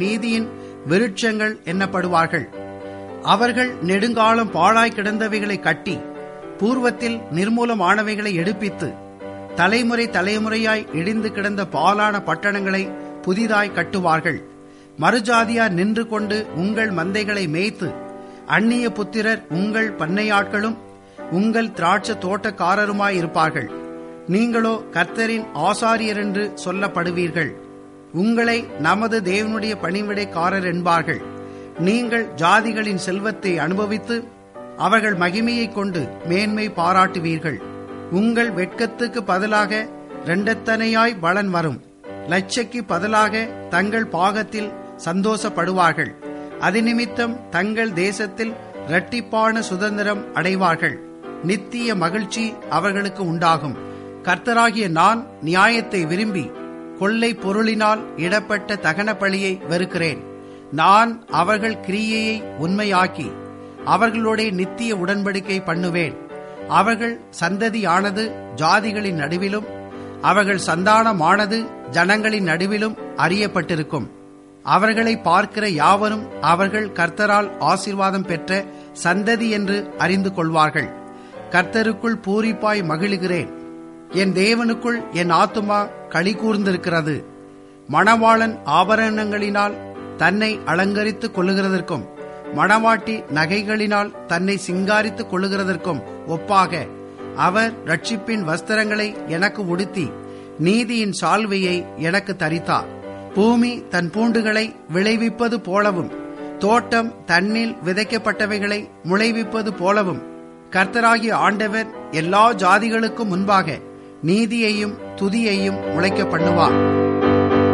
நீதியின் விருட்சங்கள் என்னப்படுவார்கள் அவர்கள் நெடுங்காலம் பாழாய் கிடந்தவைகளை கட்டி பூர்வத்தில் நிர்மூலமானவைகளை எடுப்பித்து தலைமுறை தலைமுறையாய் இடிந்து கிடந்த பாலான பட்டணங்களை புதிதாய் கட்டுவார்கள் மறுஜாதியார் நின்று கொண்டு உங்கள் மந்தைகளை மேய்த்து அந்நிய புத்திரர் உங்கள் பண்ணையாட்களும் உங்கள் திராட்சை தோட்டக்காரருமாய் இருப்பார்கள் நீங்களோ கர்த்தரின் ஆசாரியர் என்று சொல்லப்படுவீர்கள் உங்களை நமது தேவனுடைய பணிவிடைக்காரர் என்பார்கள் நீங்கள் ஜாதிகளின் செல்வத்தை அனுபவித்து அவர்கள் மகிமையைக் கொண்டு மேன்மை பாராட்டுவீர்கள் உங்கள் வெட்கத்துக்கு பதிலாக இரண்டத்தனையாய் பலன் வரும் லட்சைக்கு பதிலாக தங்கள் பாகத்தில் சந்தோஷப்படுவார்கள் அது நிமித்தம் தங்கள் தேசத்தில் இரட்டிப்பான சுதந்திரம் அடைவார்கள் நித்திய மகிழ்ச்சி அவர்களுக்கு உண்டாகும் கர்த்தராகிய நான் நியாயத்தை விரும்பி கொள்ளை பொருளினால் இடப்பட்ட தகன பழியை வெறுக்கிறேன் நான் அவர்கள் கிரியையை உண்மையாக்கி அவர்களுடைய நித்திய உடன்படிக்கை பண்ணுவேன் அவர்கள் சந்ததியானது ஜாதிகளின் நடுவிலும் அவர்கள் சந்தானமானது ஜனங்களின் நடுவிலும் அறியப்பட்டிருக்கும் அவர்களை பார்க்கிற யாவரும் அவர்கள் கர்த்தரால் ஆசீர்வாதம் பெற்ற சந்ததி என்று அறிந்து கொள்வார்கள் கர்த்தருக்குள் பூரிப்பாய் மகிழுகிறேன் என் தேவனுக்குள் என் ஆத்துமா களி கூர்ந்திருக்கிறது மணவாளன் ஆபரணங்களினால் தன்னை அலங்கரித்துக் கொள்ளுகிறதற்கும் மணவாட்டி நகைகளினால் தன்னை சிங்காரித்துக் கொள்ளுகிறதற்கும் ஒப்பாக அவர் ரட்சிப்பின் வஸ்திரங்களை எனக்கு உடுத்தி நீதியின் சால்வையை எனக்கு தரித்தார் பூமி தன் பூண்டுகளை விளைவிப்பது போலவும் தோட்டம் தன்னில் விதைக்கப்பட்டவைகளை முளைவிப்பது போலவும் கர்த்தராகிய ஆண்டவர் எல்லா ஜாதிகளுக்கும் முன்பாக நீதியையும் துதியையும் முளைக்க பண்ணுவார்